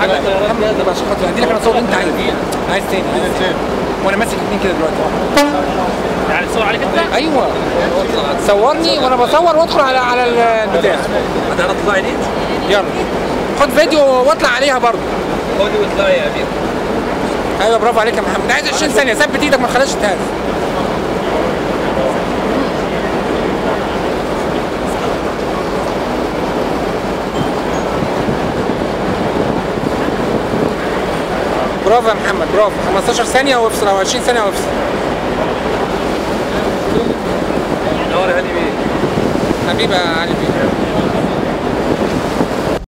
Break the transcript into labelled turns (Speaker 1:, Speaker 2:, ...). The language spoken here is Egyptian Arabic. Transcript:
Speaker 1: لا محمد ده بقى عشان خاطر ادي لك انا صور اللي انت عايزه عايز تاني عايز تاني وانا ماسك اتنين كده دلوقتي
Speaker 2: يعني تصور عليك انت؟
Speaker 1: ايوه صورني وانا بصور وادخل على على البتاع
Speaker 3: هتعرف تطلعي ليه؟
Speaker 1: يلا خد فيديو واطلع عليها برضه
Speaker 3: خدي واطلعي يا امير
Speaker 1: ايوه برافو عليك يا محمد عايز 20 ثانيه ثبت ايدك ما تخليهاش تهز برافو يا محمد برافو 15 ثانيه وافصل او 20 ثانيه وافصل
Speaker 3: نور يا علي بيه
Speaker 1: حبيبي يا علي بيه